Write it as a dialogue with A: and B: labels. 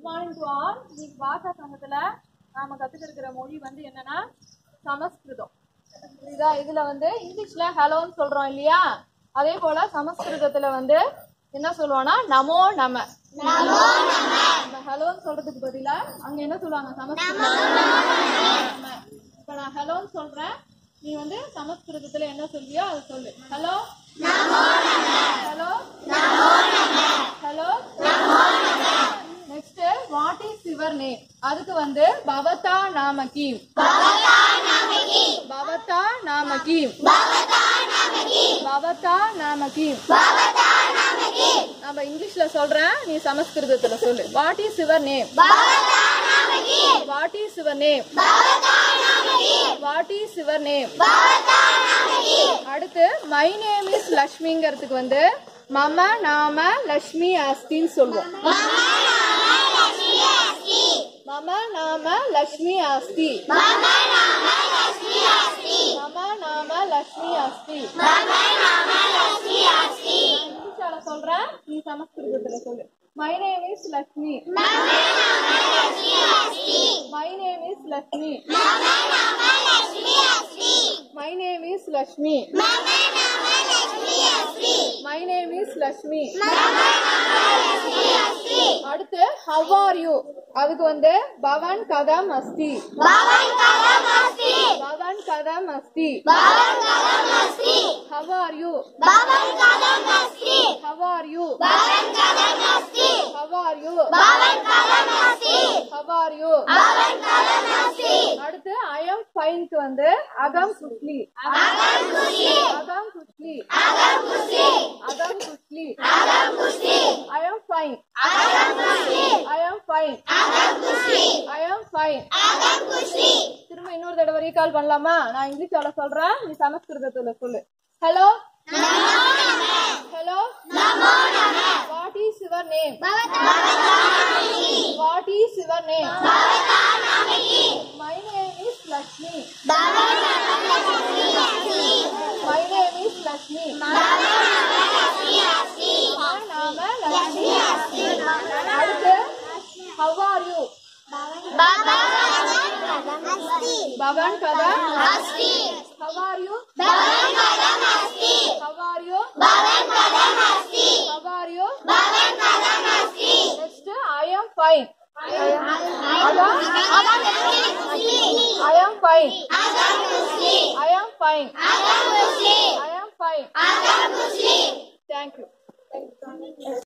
A: Morning to all இன்னைக்கு பாஷா சங்கத்துல நாம கத்துக்கிற மொழி வந்து என்னன்னா சமஸ்கிருதம் இதா இதுல வந்து இங்கிலீஷ்ல ஹலோன்னு சொல்றோம் இல்லையா அதே போல சமஸ்கிருதத்துல வந்து என்ன சொல்லுவோம்னா நமோ நம நம்ம ஹலோன்னு சொல்றதுக்கு பதிலா அங்க என்ன சொல்லுவாங்க சமஸ்கிருதம் நம. இப்ப நான் ஹலோன்னு சொல்றேன் நீ வந்து சமஸ்கிருதத்துல என்ன சொல்வியோ அதை சொல்லு hello hello hello next what is your name அதுக்கு வந்து பவதா நாம கீம் பவதா நாம கீம் பவதா நாம கீம் நம்ம இங்கிலீஷ்ல சொல்றேன் நீ சமஸ்கிருதத்துல சொல்லு what is your name what is your name what is your name அடுத்து மை நேம் இஸ் லக்ஷ்மிங்கிறதுக்கு வந்து மம நாம லக்ஷ்மி அஸ்தின்னு சொல்லுவோம் மம நாம லக்ஷ்மி அஸ்தி மம நாம லக்ஷ்மி அஸ்தி இங்கிலீஷால சொல்றேன் நீ சமஸ்கிருதத்துல சொல்லு my name is Lakshmi my name is Lakshmi my name is Lakshmi my name is Lakshmi அடுத்து ஹவ் ஆர் யூ அதுக்கு வந்து பவன் கதம் அஸ்தி பவன் கதம் அஸ்தி how are you how are you how are you how are you அடுத்து ஐ எம் ஃபைன்க்கு வந்து அகம் குஸ்லி அகம் குஸ்லி அகம் குஸ்லி I am fine I am fine I am fine திரும்ப இன்னொரு தடவை ரீகால் பண்ணலாமா நான் இங்கிலீஷால சொல்றேன் நீ சமஸ்கிருதத்துல சொல்லு hello hello what is your name what is your name my name is Lakshmi my name is Lakshmi நாம லக்ஷ்மி அடுத்து ஹவ் ஆர் யூ பவன் கதா how are you how are you how are you next I am fine I am fine I am fine I am fine thank you